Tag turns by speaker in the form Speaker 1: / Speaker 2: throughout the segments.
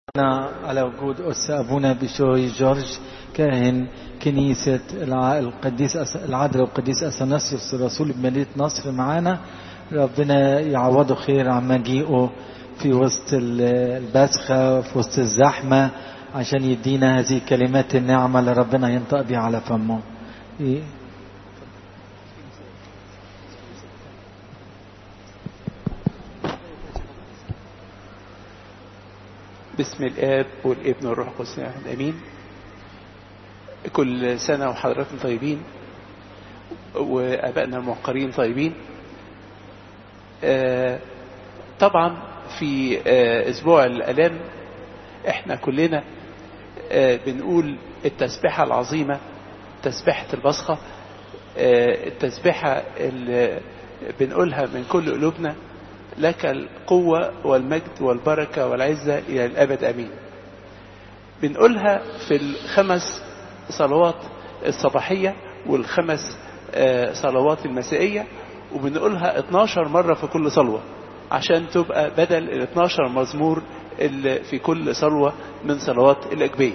Speaker 1: على وجود أس أبونا بشوي جورج كاهن كنيسة الع- القديس أس- العذراء والقديس أثناسيوس الرسول بمدينة نصر معانا ربنا يعوضه خير عن مجيئه في وسط ال- البسخة في وسط الزحمة عشان يدينا هذه كلمات النعمة اللي ربنا ينطق بها على فمه إيه؟
Speaker 2: باسم الآب والابن والروح القدس واحد أمين كل سنة وحضراتكم طيبين وأبائنا الموقرين طيبين آه، طبعا في آه، أسبوع الألام احنا كلنا آه، بنقول التسبيحة العظيمة تسبيحة البصخة آه، التسبيحة اللي بنقولها من كل قلوبنا لك القوة والمجد والبركة والعزة إلى الأبد أمين بنقولها في الخمس صلوات الصباحية والخمس آه، صلوات المسائية وبنقولها 12 مرة في كل صلوة عشان تبقى بدل ال 12 مزمور اللي في كل صلوة من صلوات الأجبية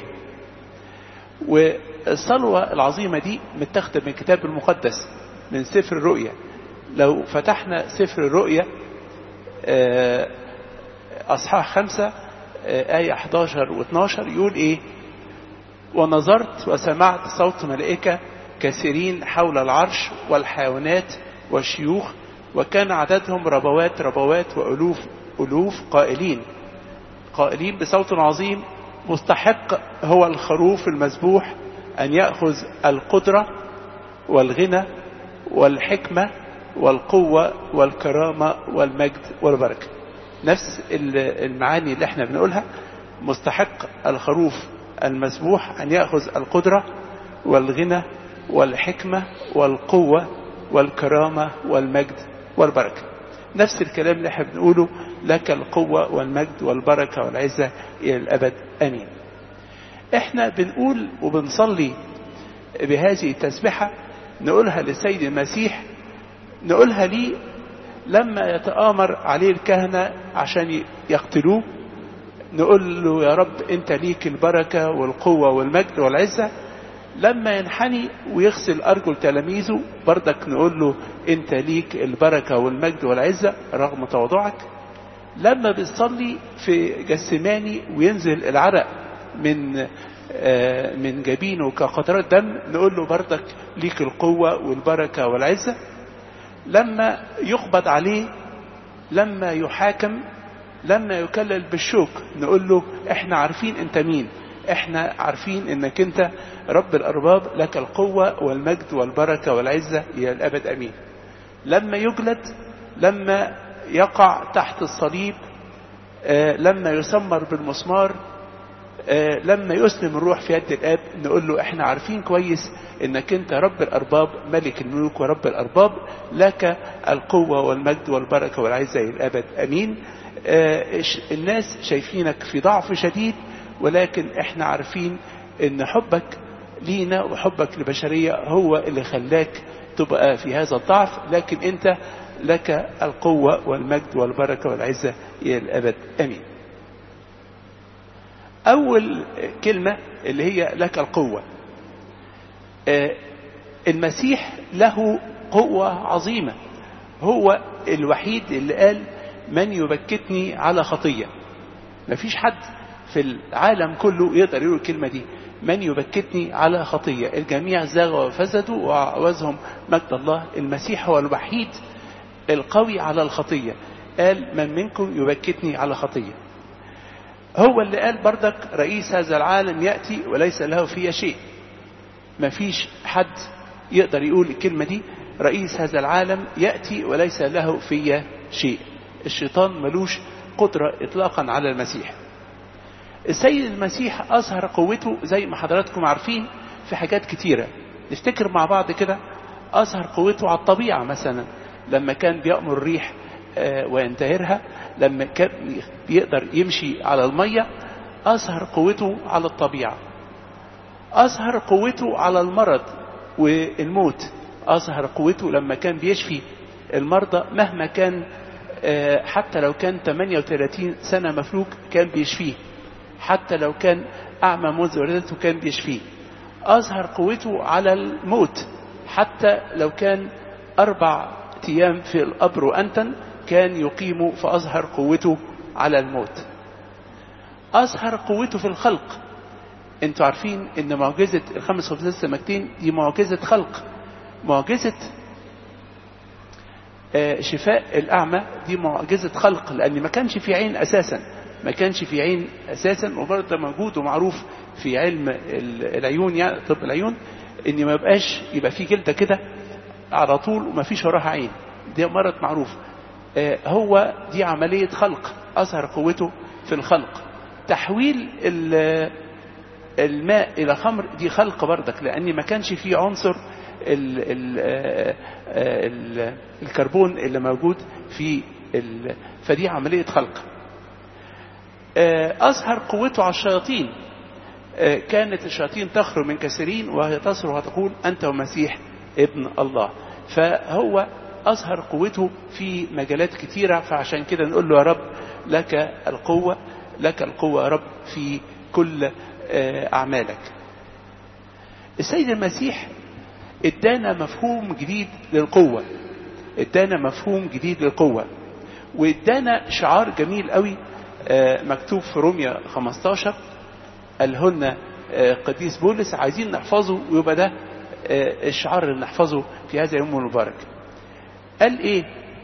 Speaker 2: والصلوة العظيمة دي متاخدة من الكتاب المقدس من سفر الرؤيا لو فتحنا سفر الرؤيا آه، أصحاح خمسة آه، آية 11 و 12 يقول إيه ونظرت وسمعت صوت ملائكة كثيرين حول العرش والحيوانات والشيوخ وكان عددهم ربوات ربوات وألوف ألوف قائلين قائلين بصوت عظيم مستحق هو الخروف المذبوح أن يأخذ القدرة والغنى والحكمة والقوة والكرامة والمجد والبركة نفس المعاني اللي احنا بنقولها مستحق الخروف المذبوح أن يأخذ القدرة والغنى والحكمة والقوة والكرامة والمجد والبركة نفس الكلام اللي احنا بنقوله لك القوة والمجد والبركة والعزة إلى الأبد أمين احنا بنقول وبنصلي بهذه التسبحة نقولها للسيد المسيح نقولها ليه لما يتآمر عليه الكهنة عشان يقتلوه نقول له يا رب انت ليك البركة والقوة والمجد والعزة لما ينحني ويغسل أرجل تلاميذه بردك نقول له انت ليك البركة والمجد والعزة رغم تواضعك لما بيصلي في جسماني وينزل العرق من آه من جبينه كقطرات دم نقول له بردك ليك القوة والبركة والعزة لما يقبض عليه لما يحاكم لما يكلل بالشوك نقول له احنا عارفين انت مين احنا عارفين انك انت رب الارباب لك القوة والمجد والبركة والعزة الى الابد امين لما يجلد لما يقع تحت الصليب آه لما يسمر بالمسمار آه لما يسلم الروح في يد الاب نقول له احنا عارفين كويس انك انت رب الارباب ملك الملوك ورب الارباب لك القوة والمجد والبركة والعزة الى الابد امين آه الناس شايفينك في ضعف شديد ولكن احنا عارفين ان حبك لينا وحبك للبشرية هو اللي خلاك تبقى في هذا الضعف لكن انت لك القوة والمجد والبركة والعزة إلى الأبد أمين أول كلمة اللي هي لك القوة المسيح له قوة عظيمة هو الوحيد اللي قال من يبكتني على خطية مفيش حد في العالم كله يقدر يقول الكلمة دي من يبكتني على خطية الجميع زاغوا وفسدوا وعوزهم مجد الله المسيح هو الوحيد القوي على الخطية قال من منكم يبكتني على خطية هو اللي قال بردك رئيس هذا العالم يأتي وليس له فيه شيء ما فيش حد يقدر يقول الكلمة دي رئيس هذا العالم يأتي وليس له فيه شيء الشيطان ملوش قدرة إطلاقا على المسيح السيد المسيح أظهر قوته زي ما حضراتكم عارفين في حاجات كتيرة نفتكر مع بعض كده أظهر قوته على الطبيعة مثلا لما كان بيأمر الريح وينتهرها لما كان بيقدر يمشي على المية أظهر قوته على الطبيعة أظهر قوته على المرض والموت أظهر قوته لما كان بيشفي المرضى مهما كان حتى لو كان 38 سنة مفلوك كان بيشفيه حتى لو كان أعمى منذ ولادته كان بيشفيه أظهر قوته على الموت حتى لو كان أربع أيام في القبر وأنتن كان يقيم فأظهر قوته على الموت أظهر قوته في الخلق انتوا عارفين ان معجزة الخمس خبزات السمكتين دي معجزة خلق معجزة شفاء الأعمى دي معجزة خلق لأن ما كانش في عين أساسا ما كانش في عين أساسا وبرضه ده موجود ومعروف في علم العيون يعني طب العيون ان ما يبقاش يبقى في جلدة كده على طول وما فيش وراها عين دي مرض معروف هو دي عملية خلق أظهر قوته في الخلق تحويل الماء إلى خمر دي خلق بردك لأن ما كانش فيه عنصر ال ال ال الكربون اللي موجود في فدي عملية خلق أظهر قوته على الشياطين كانت الشياطين تخرج من كثيرين وهي تصرخ وتقول أنت ومسيح ابن الله فهو أظهر قوته في مجالات كتيرة فعشان كده نقول له يا رب لك القوة لك القوة يا رب في كل أعمالك السيد المسيح ادانا مفهوم جديد للقوة ادانا مفهوم جديد للقوة وادانا شعار جميل قوي مكتوب في روميا 15 قاله لنا قديس بولس عايزين نحفظه ويبقى ده الشعار اللي نحفظه في هذا اليوم المبارك قال ايه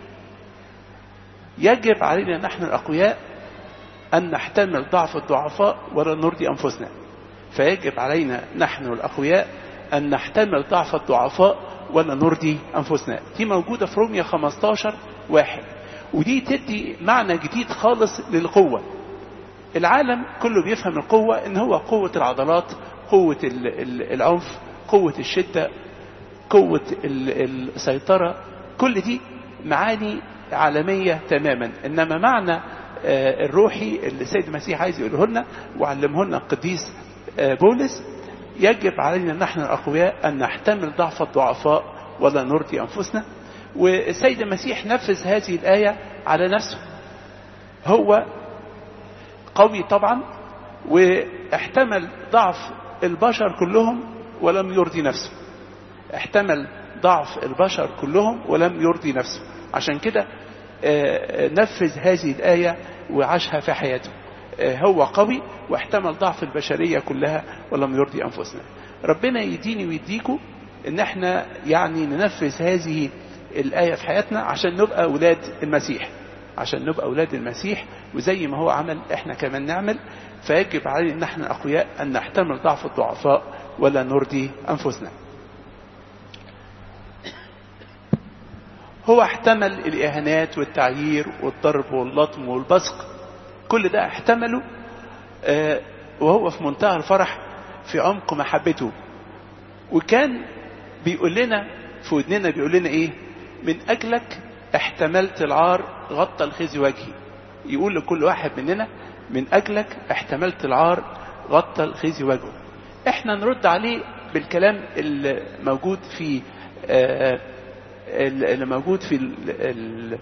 Speaker 2: يجب علينا نحن الاقوياء ان نحتمل ضعف الضعفاء ولا نرضي انفسنا فيجب علينا نحن الاقوياء ان نحتمل ضعف الضعفاء ولا نرضي انفسنا دي موجوده في روميا 15 واحد ودي تدي معنى جديد خالص للقوه العالم كله بيفهم القوه ان هو قوه العضلات قوه العنف قوه الشده قوه السيطره كل دي معاني عالمية تماما إنما معنى الروحي اللي السيد المسيح عايز يقوله لنا وعلمه لنا القديس بولس يجب علينا نحن الأقوياء أن نحتمل ضعف الضعفاء ولا نرضي أنفسنا والسيد المسيح نفذ هذه الآية على نفسه هو قوي طبعا واحتمل ضعف البشر كلهم ولم يرضي نفسه احتمل ضعف البشر كلهم ولم يرضي نفسه عشان كده نفذ هذه الآية وعاشها في حياته هو قوي واحتمل ضعف البشرية كلها ولم يرضي أنفسنا ربنا يديني ويديكم ان احنا يعني ننفذ هذه الآية في حياتنا عشان نبقى أولاد المسيح عشان نبقى أولاد المسيح وزي ما هو عمل احنا كمان نعمل فيجب علينا ان احنا أقوياء أن نحتمل ضعف الضعفاء ولا نرضي أنفسنا هو احتمل الإهانات والتعيير والضرب واللطم والبصق كل ده احتمله اه وهو في منتهى الفرح في عمق محبته وكان بيقول لنا في ودننا بيقول لنا ايه من اجلك احتملت العار غطى الخزي وجهي يقول لكل واحد مننا من اجلك احتملت العار غطى الخزي وجهه احنا نرد عليه بالكلام اللي موجود في اه اللي موجود في ال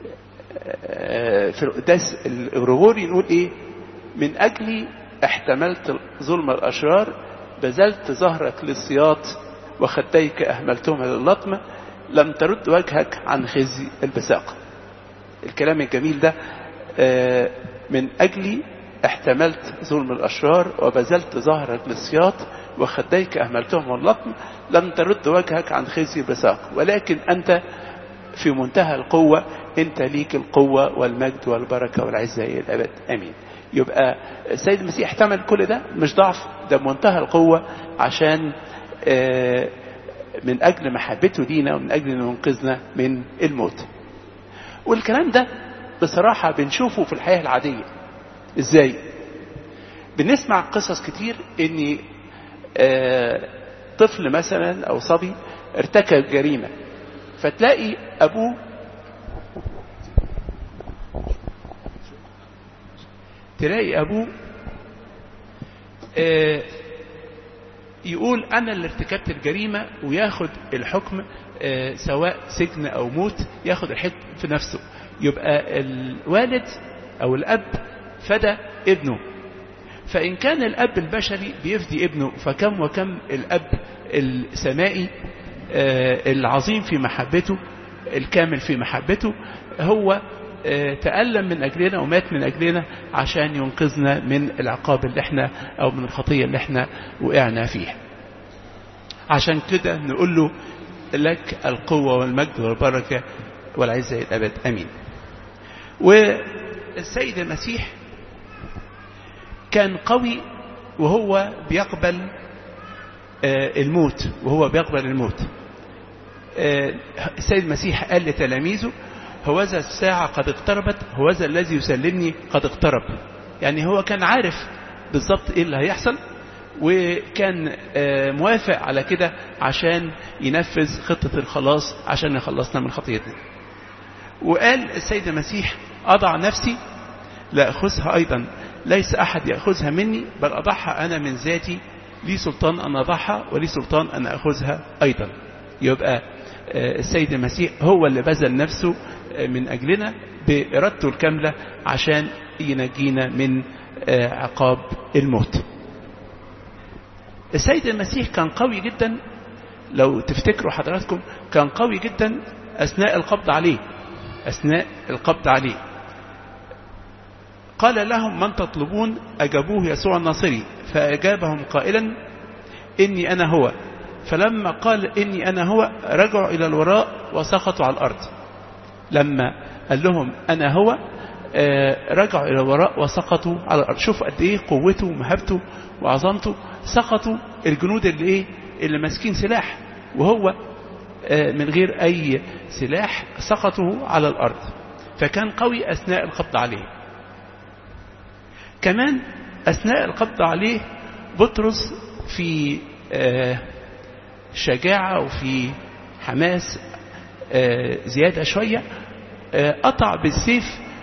Speaker 2: في القداس الغريغوري نقول ايه من اجلي احتملت ظلم الاشرار بذلت ظهرك للسياط وخديك اهملتهما للطم لم ترد وجهك عن خزي البساق الكلام الجميل ده من اجلي احتملت ظلم الاشرار وبذلت ظهرك للسياط وخديك اهملتهم اللطم لم ترد وجهك عن خزي البساق ولكن أنت في منتهى القوة أنت ليك القوة والمجد والبركة والعزة إلى الأبد أمين يبقى السيد المسيح احتمل كل ده مش ضعف ده منتهى القوة عشان من أجل محبته لينا ومن أجل أن ينقذنا من الموت والكلام ده بصراحة بنشوفه في الحياة العادية ازاي بنسمع قصص كتير ان طفل مثلا او صبي ارتكب جريمة فتلاقي ابوه تلاقي ابوه يقول انا اللي ارتكبت الجريمة وياخد الحكم سواء سجن او موت ياخد الحكم في نفسه يبقى الوالد او الاب فدى ابنه فإن كان الأب البشري بيفدي ابنه فكم وكم الأب السمائي العظيم في محبته الكامل في محبته هو تألم من أجلنا ومات من أجلنا عشان ينقذنا من العقاب اللي احنا أو من الخطية اللي احنا وقعنا فيها عشان كده نقول له لك القوة والمجد والبركة والعزة الأبد أمين والسيد المسيح كان قوي وهو بيقبل الموت وهو بيقبل الموت السيد المسيح قال لتلاميذه هوذا الساعة قد اقتربت هوذا الذي يسلمني قد اقترب يعني هو كان عارف بالضبط ايه اللي هيحصل وكان موافق على كده عشان ينفذ خطة الخلاص عشان يخلصنا من خطيتنا وقال السيد المسيح أضع نفسي لأخذها أيضا ليس أحد يأخذها مني بل أضعها أنا من ذاتي لي سلطان أن أضعها ولي سلطان أن أخذها أيضا يبقى السيد المسيح هو اللي بذل نفسه من أجلنا بإرادته الكاملة عشان ينجينا من عقاب الموت السيد المسيح كان قوي جدا لو تفتكروا حضراتكم كان قوي جدا أثناء القبض عليه أثناء القبض عليه قال لهم من تطلبون أجابوه يسوع الناصري فأجابهم قائلا إني أنا هو فلما قال إني أنا هو رجعوا إلى الوراء وسقطوا على الأرض لما قال لهم أنا هو رجعوا إلى الوراء وسقطوا على الأرض شوفوا قد إيه قوته ومهابته وعظمته سقطوا الجنود اللي إيه اللي ماسكين سلاح وهو من غير أي سلاح سقطوا على الأرض فكان قوي أثناء القبض عليه كمان أثناء القبض عليه بطرس في شجاعة وفي حماس زيادة شوية قطع بالسيف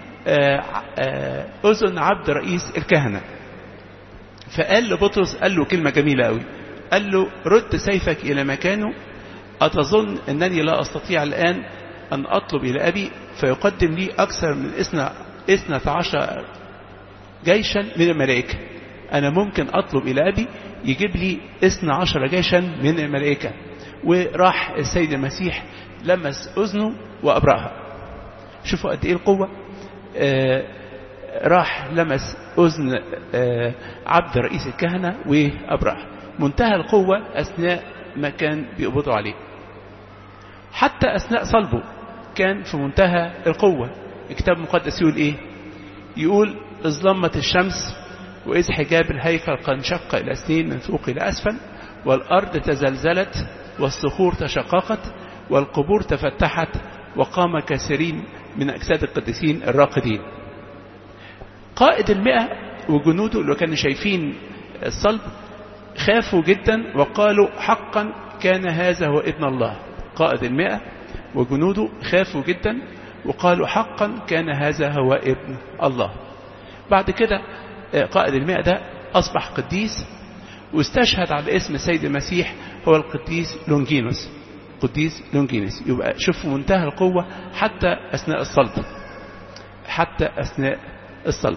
Speaker 2: أذن عبد رئيس الكهنة فقال لبطرس قال له كلمة جميلة قوي قال له رد سيفك إلى مكانه أتظن أنني لا أستطيع الآن أن أطلب إلى أبي فيقدم لي أكثر من إثنى عشر جيشا من الملائكة أنا ممكن أطلب إلى أبي يجيب لي إثنى عشر جيشا من الملائكة وراح السيد المسيح لمس أذنه وأبرأها شوفوا قد إيه القوة آه راح لمس أذن آه عبد رئيس الكهنة وأبرأها منتهى القوة أثناء ما كان بيقبضوا عليه حتى أثناء صلبه كان في منتهى القوة الكتاب المقدس يقول إيه يقول اظلمت الشمس وإذ حجاب الهيكل قد انشق إلى اثنين من فوق إلى أسفل والأرض تزلزلت والصخور تشققت والقبور تفتحت وقام كثيرين من أجساد القديسين الراقدين قائد المئة وجنوده اللي كانوا شايفين الصلب خافوا جدا وقالوا حقا كان هذا هو ابن الله قائد المئة وجنوده خافوا جدا وقالوا حقا كان هذا هو ابن الله بعد كده قائد المئة ده أصبح قديس واستشهد على اسم السيد المسيح هو القديس لونجينوس قديس لونجينوس يبقى شوفوا منتهى القوة حتى أثناء الصلب حتى أثناء الصلب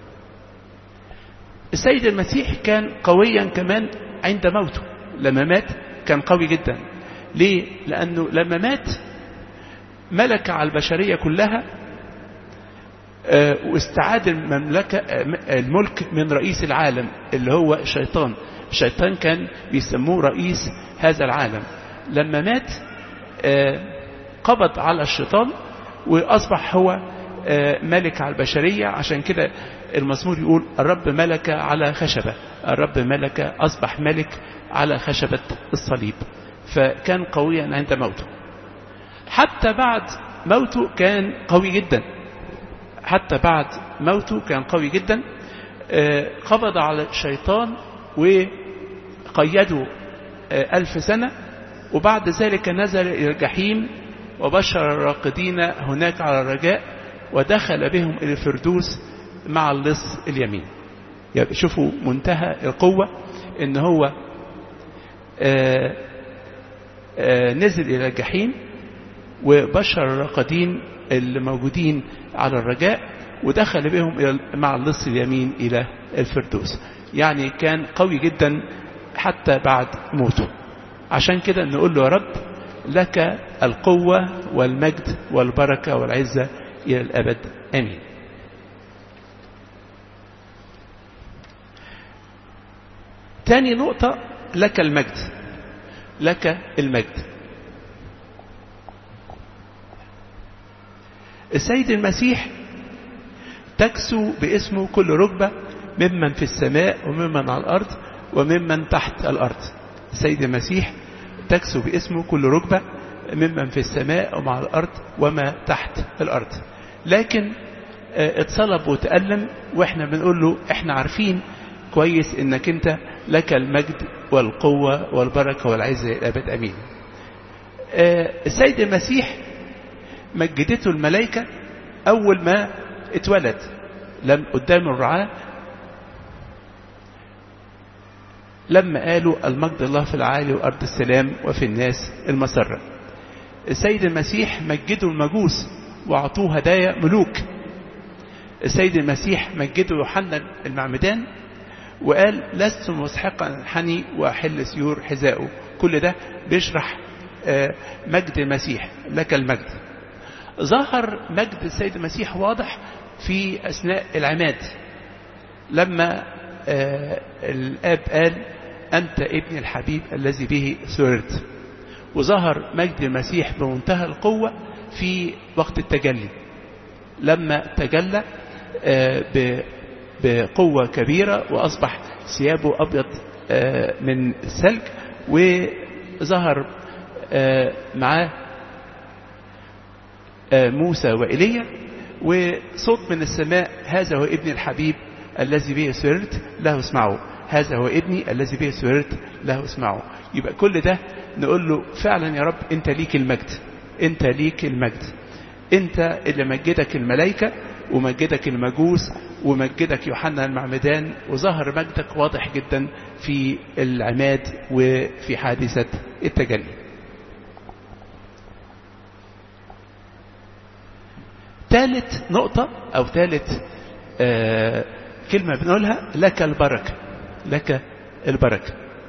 Speaker 2: السيد المسيح كان قويا كمان عند موته لما مات كان قوي جدا ليه؟ لأنه لما مات ملك على البشرية كلها واستعاد المملكة الملك من رئيس العالم اللي هو الشيطان الشيطان كان بيسموه رئيس هذا العالم لما مات قبض على الشيطان وأصبح هو ملك على البشرية عشان كده المزمور يقول الرب ملك على خشبة الرب ملك أصبح ملك على خشبة الصليب فكان قويا عند موته حتى بعد موته كان قوي جدا حتى بعد موته كان قوي جدا قبض على الشيطان وقيده ألف سنة وبعد ذلك نزل إلى الجحيم وبشر الراقدين هناك على الرجاء ودخل بهم إلى الفردوس مع اللص اليمين يعني شوفوا منتهى القوة ان هو آآ آآ نزل إلى الجحيم وبشر الراقدين اللي موجودين على الرجاء ودخل بهم مع اللص اليمين إلى الفردوس يعني كان قوي جدا حتى بعد موته عشان كده نقول له يا رب لك القوة والمجد والبركة والعزة إلى الأبد آمين تاني نقطة لك المجد لك المجد السيد المسيح تكسو باسمه كل ركبة ممن في السماء وممن على الأرض وممن تحت الأرض السيد المسيح تكسو باسمه كل ركبة ممن في السماء ومع الأرض وما تحت الأرض لكن اتصلب وتألم واحنا بنقول له احنا عارفين كويس انك انت لك المجد والقوة والبركة والعزة الأبد أمين السيد المسيح مجدته الملائكة أول ما اتولد لم قدام الرعاة لما قالوا المجد الله في العالي وأرض السلام وفي الناس المسرة السيد المسيح مجدوا المجوس وأعطوه هدايا ملوك السيد المسيح مجدوا يوحنا المعمدان وقال لست مستحقا أن أنحني وأحل سيور حذائه كل ده بيشرح مجد المسيح لك المجد ظهر مجد السيد المسيح واضح في أثناء العماد لما الآب قال أنت ابن الحبيب الذي به سررت وظهر مجد المسيح بمنتهى القوة في وقت التجلي لما تجلى بقوة كبيرة وأصبح ثيابه أبيض من الثلج وظهر معاه موسى وإيليا وصوت من السماء هذا هو ابن الحبيب الذي به سررت له اسمعوا هذا هو ابني الذي به سررت له اسمعوا يبقى كل ده نقول له فعلا يا رب انت ليك المجد انت ليك المجد انت اللي مجدك الملائكة ومجدك المجوس ومجدك يوحنا المعمدان وظهر مجدك واضح جدا في العماد وفي حادثة التجلي ثالث نقطة أو ثالث آه كلمة بنقولها لك البركة لك البركة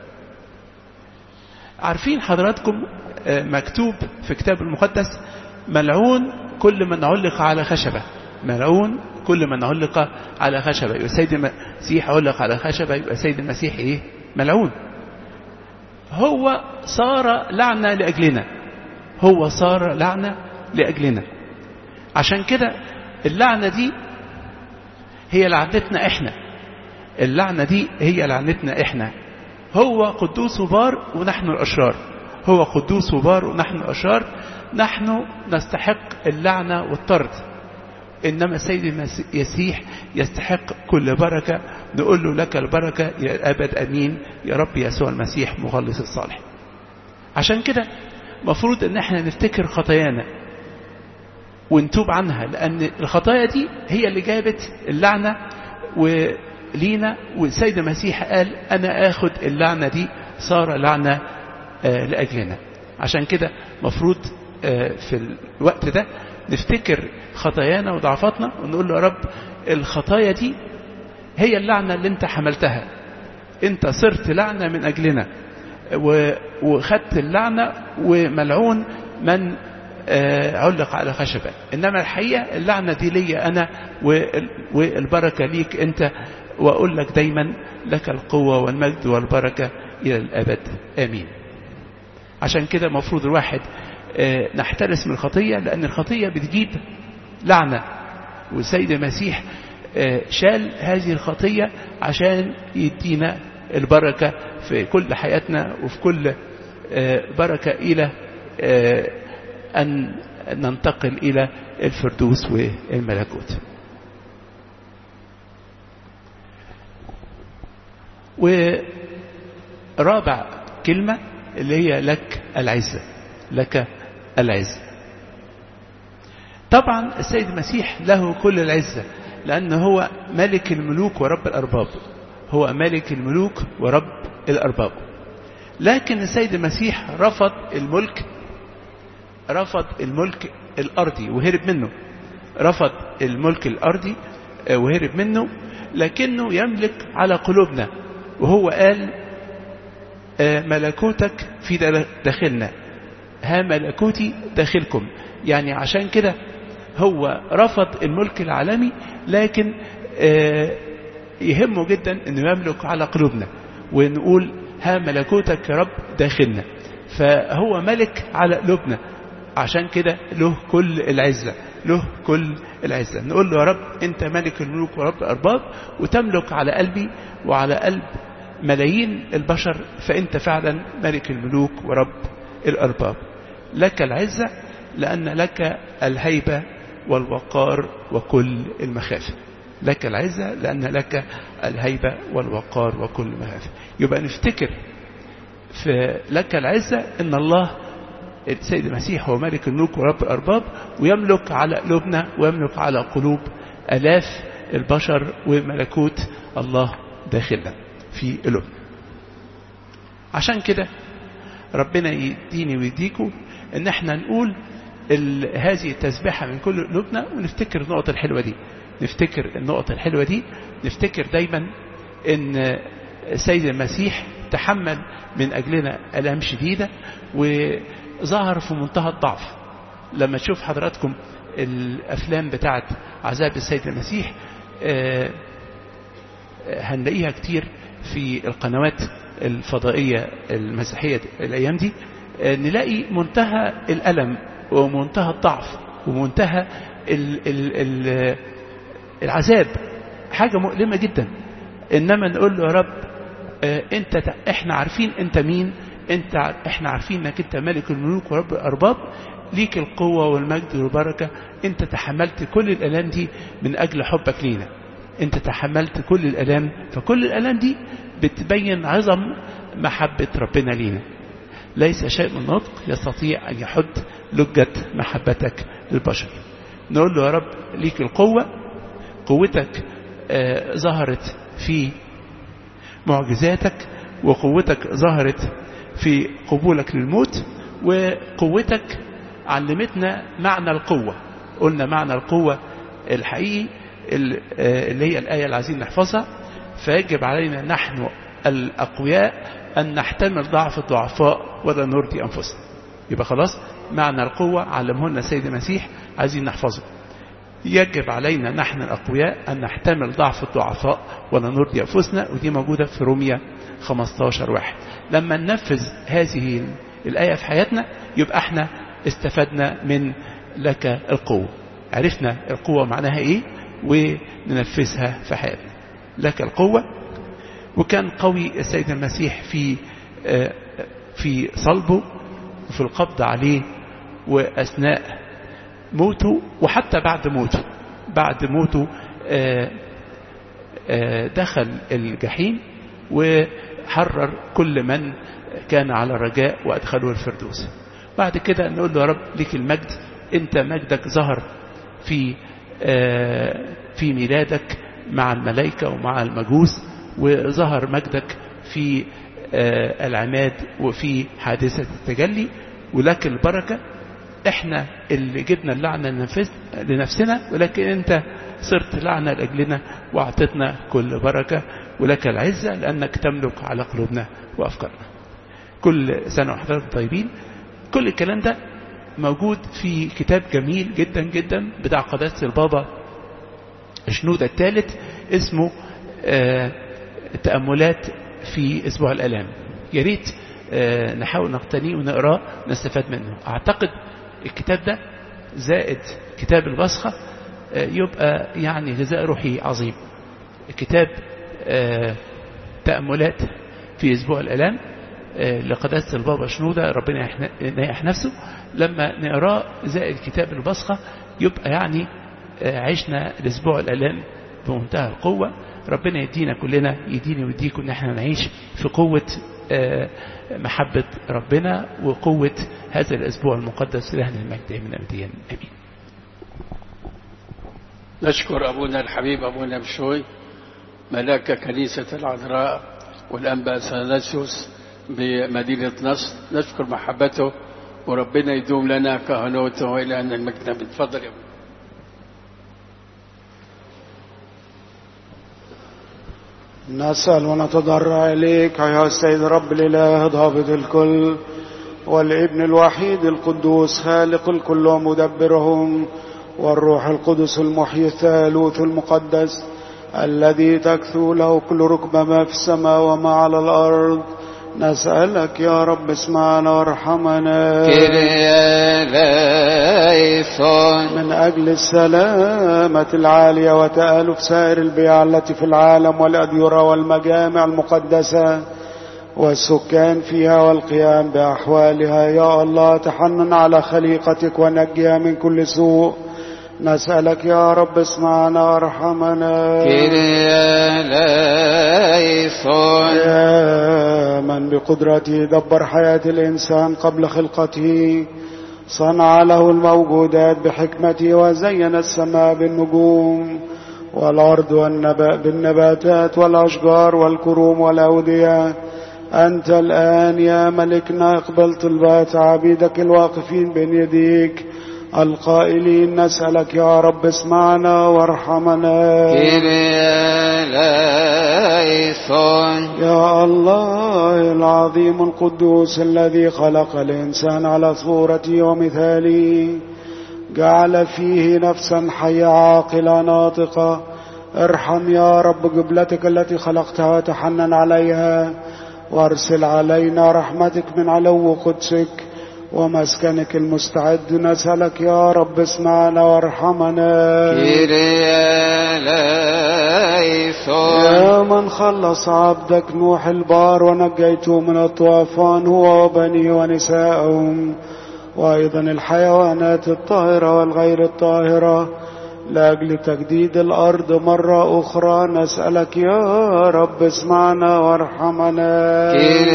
Speaker 2: عارفين حضراتكم آه مكتوب في كتاب المقدس ملعون كل من علق على خشبة ملعون كل من علق على خشبة يبقى سيد المسيح علق على خشبة يبقى سيد المسيح ايه ملعون هو صار لعنة لأجلنا هو صار لعنة لأجلنا عشان كده اللعنة دي هي لعنتنا احنا اللعنة دي هي لعنتنا احنا هو قدوس وبار ونحن الأشرار هو قدوس وبار ونحن الأشرار نحن نستحق اللعنة والطرد إنما السيد المسيح يستحق كل بركة نقول له لك البركة يا أبد أمين يا رب يسوع المسيح مخلص الصالح عشان كده مفروض ان احنا نفتكر خطايانا ونتوب عنها لأن الخطايا دي هي اللي جابت اللعنة ولينا والسيد المسيح قال أنا آخد اللعنة دي صار لعنة آه لأجلنا عشان كده مفروض آه في الوقت ده نفتكر خطايانا وضعفاتنا ونقول له يا رب الخطايا دي هي اللعنة اللي انت حملتها انت صرت لعنة من أجلنا وخدت اللعنة وملعون من علق على خشبة إنما الحقيقة اللعنة دي لي أنا والبركة ليك أنت وأقول لك دايما لك القوة والمجد والبركة إلى الأبد آمين عشان كده مفروض الواحد نحترس من الخطية لأن الخطية بتجيب لعنة والسيد المسيح شال هذه الخطية عشان يدينا البركة في كل حياتنا وفي كل بركة إلى أن ننتقل إلى الفردوس والملكوت ورابع كلمة اللي هي لك العزة لك العزة طبعا السيد المسيح له كل العزة لأن هو ملك الملوك ورب الأرباب هو ملك الملوك ورب الأرباب لكن السيد المسيح رفض الملك رفض الملك الأرضي وهرب منه رفض الملك الأرضي وهرب منه لكنه يملك على قلوبنا وهو قال ملكوتك في داخلنا ها ملكوتي داخلكم يعني عشان كده هو رفض الملك العالمي لكن يهمه جدا انه يملك على قلوبنا ونقول ها ملكوتك يا رب داخلنا فهو ملك على قلوبنا عشان كده له كل العزة له كل العزة نقول له يا رب انت ملك الملوك ورب الأرباب وتملك على قلبي وعلى قلب ملايين البشر فانت فعلا ملك الملوك ورب الأرباب لك العزة لأن لك الهيبة والوقار وكل المخافة لك العزة لأن لك الهيبة والوقار وكل المخافة يبقى نفتكر في لك العزة إن الله السيد المسيح هو ملك الملوك ورب الأرباب ويملك على قلوبنا ويملك على قلوب ألاف البشر وملكوت الله داخلنا في قلوبنا عشان كده ربنا يديني ويديكم ان احنا نقول هذه التسبيحة من كل قلوبنا ونفتكر النقطة الحلوة دي نفتكر النقطة الحلوة دي نفتكر دايما ان السيد المسيح تحمل من أجلنا ألام شديدة وظهر في منتهى الضعف لما تشوف حضراتكم الأفلام بتاعت عذاب السيد المسيح هنلاقيها كتير في القنوات الفضائية المسيحية الأيام دي نلاقي منتهى الألم ومنتهى الضعف ومنتهى ال ال ال العذاب حاجة مؤلمة جدا إنما نقول له يا رب انت احنا عارفين انت مين انت احنا عارفين انك انت ملك الملوك ورب الارباب ليك القوة والمجد والبركة انت تحملت كل الالام دي من اجل حبك لينا انت تحملت كل الالام فكل الالام دي بتبين عظم محبة ربنا لينا ليس شيء من نطق يستطيع ان يحد لجة محبتك للبشر نقول له يا رب ليك القوة قوتك آه ظهرت في معجزاتك وقوتك ظهرت في قبولك للموت وقوتك علمتنا معنى القوة قلنا معنى القوة الحقيقي اللي هي الآية اللي عايزين نحفظها فيجب علينا نحن الأقوياء أن نحتمل ضعف الضعفاء ولا نرضي أنفسنا يبقى خلاص معنى القوة علمه لنا السيد المسيح عايزين نحفظه يجب علينا نحن الأقوياء أن نحتمل ضعف الضعفاء ولا نرضي أنفسنا ودي موجودة في روميا 15 واحد لما ننفذ هذه الآية في حياتنا يبقى احنا استفدنا من لك القوة عرفنا القوة معناها ايه وننفذها في حياتنا لك القوة وكان قوي السيد المسيح في في صلبه وفي القبض عليه وأثناء موته وحتى بعد موته بعد موته دخل الجحيم وحرر كل من كان على رجاء وأدخله الفردوس بعد كده نقول له يا رب لك المجد انت مجدك ظهر في في ميلادك مع الملائكة ومع المجوس وظهر مجدك في العماد وفي حادثة التجلي ولك البركة احنا اللي جبنا اللعنة لنفسنا ولكن انت صرت لعنة لأجلنا واعطتنا كل بركة ولك العزة لأنك تملك على قلوبنا وأفكارنا كل سنة وحضرتك طيبين كل الكلام ده موجود في كتاب جميل جدا جدا بتاع قداسة البابا شنودة الثالث اسمه آه تأملات في أسبوع الألام يا ريت آه نحاول نقتنيه ونقراه نستفاد منه أعتقد الكتاب ده زائد كتاب البصخة آه يبقى يعني غذاء روحي عظيم كتاب تأملات في أسبوع الألام لقداسة البابا شنودة ربنا ينيح نفسه لما نقراه زائد كتاب البصخة يبقى يعني عشنا الأسبوع الألام بمنتهى القوة ربنا يدينا كلنا يديني ويديكم ان احنا نعيش في قوة محبة ربنا وقوة هذا الأسبوع المقدس لأهل المجد من أبديا أمين
Speaker 3: نشكر أبونا الحبيب أبونا بشوي ملاك كنيسة العذراء والأنبا سانسيوس بمدينة نصر نشكر محبته وربنا يدوم لنا كهنوته وإلى أن المجد بتفضل يا
Speaker 4: نسأل ونتضرع إليك أيها السيد رب الإله ضابط الكل والابن الوحيد القدوس خالق الكل ومدبرهم والروح القدس المحيي الثالوث المقدس الذي تكثو له كل ركبة ما في السماء وما على الأرض نسألك يا رب اسمعنا وارحمنا
Speaker 5: كرياليثون
Speaker 4: من أجل السلامة العالية وتآلف سائر البيع التي في العالم والأديرة والمجامع المقدسة والسكان فيها والقيام بأحوالها يا الله تحنن على خليقتك ونجيها من كل سوء نسألك يا رب اسمعنا وارحمنا
Speaker 5: كرياليثون
Speaker 4: يا من بقدرته دبر حياة الإنسان قبل خلقته صنع له الموجودات بحكمته وزين السماء بالنجوم والأرض والنبأ بالنباتات والأشجار والكروم والأودية أنت الآن يا ملكنا اقبل طلبات عبيدك الواقفين بين يديك القائلين نسألك يا رب اسمعنا وارحمنا
Speaker 5: كرياليثون
Speaker 4: يا الله العظيم القدوس الذي خلق الإنسان على صورته ومثاله جعل فيه نفسا حية عاقلة ناطقة ارحم يا رب قبلتك التي خلقتها وتحنن عليها وارسل علينا رحمتك من علو قدسك ومسكنك المستعد نسألك يا رب اسمعنا وارحمنا
Speaker 5: كرياليثون
Speaker 4: يا من خلص عبدك نوح البار ونجيته من الطوفان هو وبنيه ونساءهم وأيضا الحيوانات الطاهرة والغير الطاهرة لأجل تجديد الأرض مرة أخرى نسألك يا رب اسمعنا وارحمنا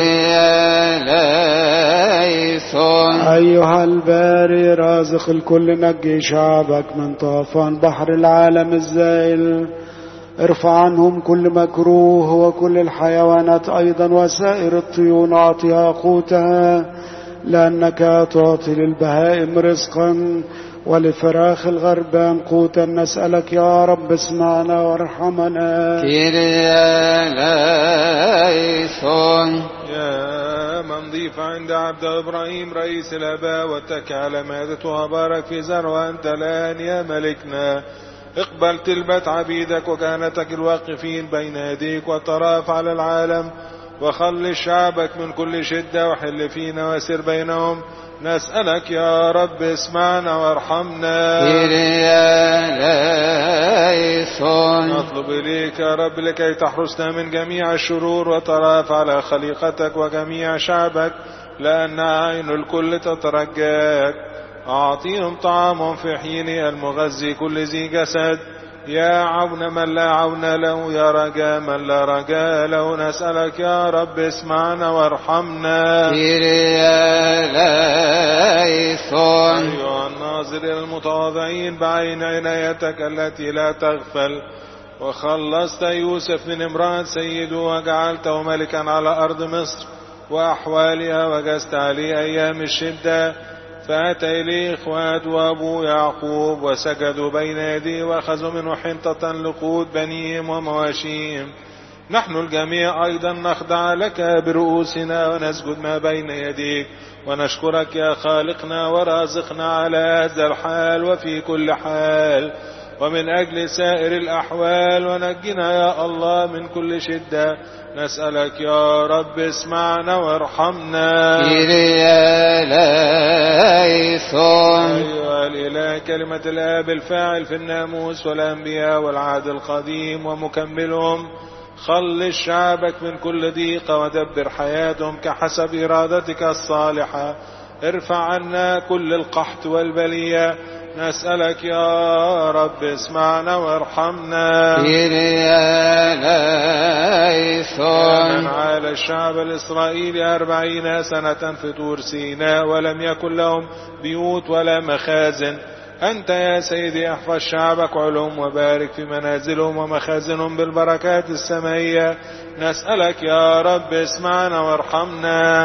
Speaker 5: كرياليثون
Speaker 4: أيها الباري رازق الكل نجي شعبك من طوفان بحر العالم الزائل ارفع عنهم كل مكروه وكل الحيوانات أيضا وسائر الطيور أعطها قوتها لأنك تعطي للبهائم رزقا ولفراخ الغربان قوتا نسألك يا رب اسمعنا وارحمنا
Speaker 5: كرياليثون
Speaker 6: يا من ضيف عند عبد إبراهيم رئيس الآباء واتكى على مائدته وبارك في زر وأنت الآن يا ملكنا اقبل تلبة عبيدك وكهنتك الواقفين بين يديك وتراف على العالم وخلص شعبك من كل شدة وحل فينا وسر بينهم نسألك يا رب اسمعنا وارحمنا
Speaker 5: كرياليثون
Speaker 6: نطلب إليك يا رب لكي تحرسنا من جميع الشرور وتراف على خليقتك وجميع شعبك لأن عين الكل تترجاك أعطيهم طعامهم في حين المغذي كل ذي جسد يا عون من لا عون له يا رجاء من لا رجاء له نسألك يا رب اسمعنا وارحمنا
Speaker 5: كرياليثون
Speaker 6: أيها الناظر إلى المتواضعين بعين عنايتك التي لا تغفل وخلصت يوسف من امرأة سيده وجعلته ملكا على أرض مصر وأحوالها وجزت عليه أيام الشدة فأتى إليه إخوات وأبو يعقوب وسجدوا بين يديه وأخذوا منه حنطة لقود بنيهم ومواشيهم نحن الجميع أيضا نخضع لك برؤوسنا ونسجد ما بين يديك ونشكرك يا خالقنا ورازقنا على هذا الحال وفي كل حال ومن أجل سائر الأحوال ونجنا يا الله من كل شدة نسألك يا رب اسمعنا وارحمنا
Speaker 5: كرياليثون
Speaker 6: أيها الإله كلمة الآب الفاعل في الناموس والأنبياء والعهد القديم ومكملهم خلص شعبك من كل ضيق ودبر حياتهم كحسب إرادتك الصالحة ارفع عنا كل القحط والبلية نسألك يا رب اسمعنا وارحمنا من
Speaker 5: كرياليثون
Speaker 6: عال الشعب الإسرائيلي أربعين سنة في طور سيناء ولم يكن لهم بيوت ولا مخازن أنت يا سيدي احفظ شعبك علوم وبارك في منازلهم ومخازنهم بالبركات السمائية نسألك يا رب اسمعنا وارحمنا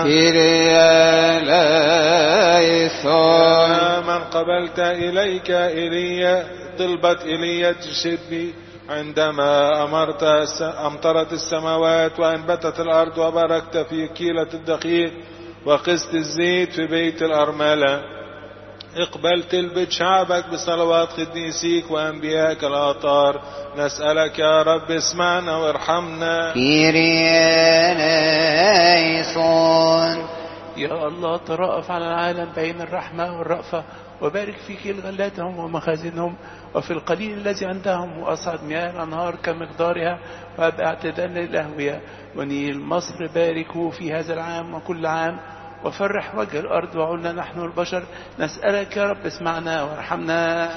Speaker 5: كرياليثون
Speaker 6: يا من قبلت إليك إلي طلبة إلي الشربي عندما أمرت الس- أمطرت السماوات وأنبتت الأرض وباركت في كيلة الدقيق وقست الزيت في بيت الأرملة اقبل تلبد شعبك بصلوات قديسيك وأنبيائك الأطار نسألك يا رب اسمعنا وارحمنا
Speaker 5: كيريانيسون
Speaker 2: يا الله ترأف على العالم بين الرحمة والرأفة وبارك في كل غلاتهم ومخازنهم وفي القليل الذي عندهم وأصعد مياه الأنهار كمقدارها وأبعتدن للأهوية ونيل مصر باركوا في هذا العام وكل عام وفرح وجه الأرض وعلنا نحن البشر نسألك يا رب اسمعنا وارحمنا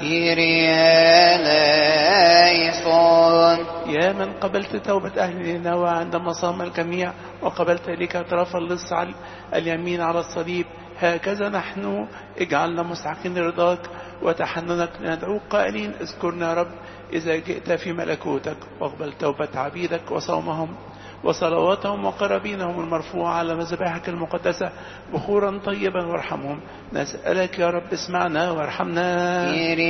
Speaker 5: كيريانيسون
Speaker 2: يا من قبلت توبة أهل نينوى عندما صام الجميع وقبلت إليك أطراف اللص على اليمين على الصليب هكذا نحن اجعلنا مستحقين رضاك وتحننك ندعوك قائلين اذكرنا يا رب إذا جئت في ملكوتك واقبل توبة عبيدك وصومهم وصلواتهم وقرابينهم المرفوعة على مذبحك المقدسة بخورا طيبا وارحمهم نسألك يا رب اسمعنا وارحمنا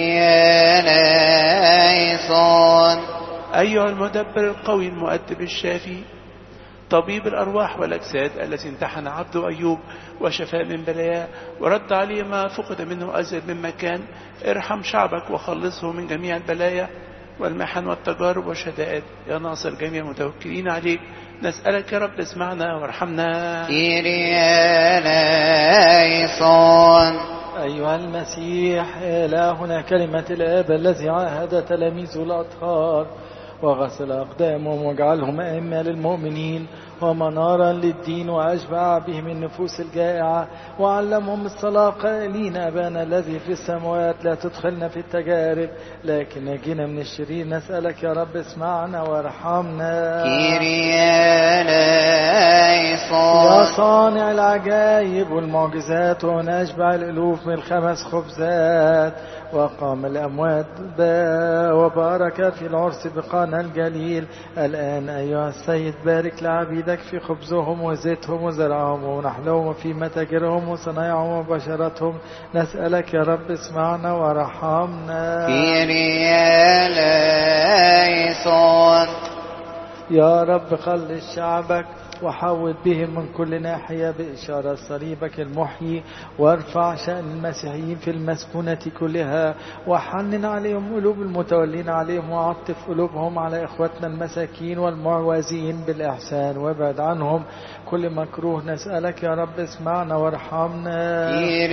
Speaker 5: كيريانيسون
Speaker 2: أيها المدبر القوي المؤدب الشافي طبيب الأرواح والأجساد الذي امتحن عبده أيوب وشفاه من بلاياه ورد عليه ما فقد منه أزيد مما كان ارحم شعبك وخلصه من جميع البلايا والمحن والتجارب والشدائد يا ناصر جميع المتوكلين عليك نسألك يا رب اسمعنا وارحمنا
Speaker 5: كيريانيسون
Speaker 1: أيها المسيح إلهنا كلمة الآب الذي عاهد تلاميذه الأطهار وغسل أقدامهم واجعلهم أئمة للمؤمنين ومنارا للدين وأشبع بهم النفوس الجائعة وعلمهم الصلاة قائلين أبانا الذي في السماوات لا تدخلنا في التجارب لكن نجينا من الشرير نسألك يا رب اسمعنا وارحمنا يا
Speaker 5: كيريانيسون
Speaker 1: صانع العجائب والمعجزات ونشبع الألوف من الخمس خبزات وقام الأموات با- وبارك في العرس بقانا الجليل الآن أيها السيد بارك لعبيدك في خبزهم وزيتهم وزرعهم ونحلهم وفي متاجرهم وصنايعهم وبشرتهم نسألك يا رب اسمعنا وارحمنا
Speaker 5: كيريانيسون
Speaker 1: يا رب خلص شعبك وحوط بهم من كل ناحية بإشارة صليبك المحيي وارفع شأن المسيحيين في المسكونة كلها وحنن عليهم قلوب المتولين عليهم وعطف قلوبهم على إخوتنا المساكين والمعوزين بالإحسان وابعد عنهم كل مكروه نسألك يا رب اسمعنا وارحمنا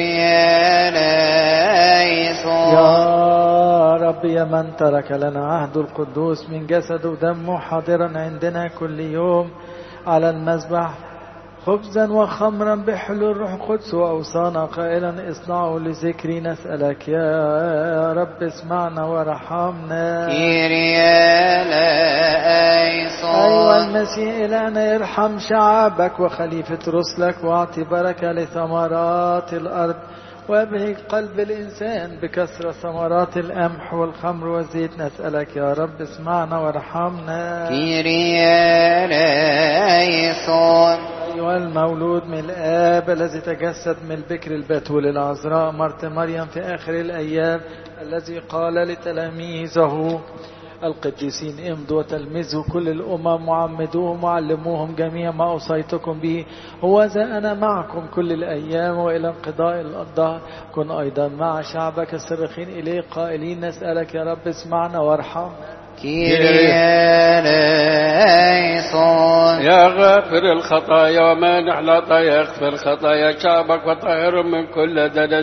Speaker 5: كيريانيسون
Speaker 1: يا رب يا من ترك لنا عهد القدوس من جسد ودمه حاضرا عندنا كل يوم على المذبح خبزا وخمرا بحلول الروح القدس وأوصانا قائلا اصنعوا لذكري نسألك يا رب اسمعنا وارحمنا أيها
Speaker 5: كيريانيسون
Speaker 1: المسيح إلهنا ارحم شعبك وخليفة رسلك واعطي بركة لثمرات الأرض وابهج قلب الإنسان بكسر ثمرات القمح والخمر والزيت نسألك يا رب اسمعنا وارحمنا
Speaker 5: كيريانيسون
Speaker 1: أيها المولود من الآب الذي تجسد من البكر البتول العذراء مرت مريم في آخر الأيام الذي قال لتلاميذه القديسين امضوا وتلمذوا كل الأمم وعمدوهم وعلموهم جميع ما أوصيتكم به هو ذا أنا معكم كل الأيام وإلى انقضاء الظهر كن أيضا مع شعبك السابقين إليه قائلين نسألك يا رب اسمعنا وارحمنا
Speaker 5: كيريانيسون
Speaker 3: يا غافر الخطايا ومانع العطايا اغفر خطايا شعبك وطهرهم من كل دنس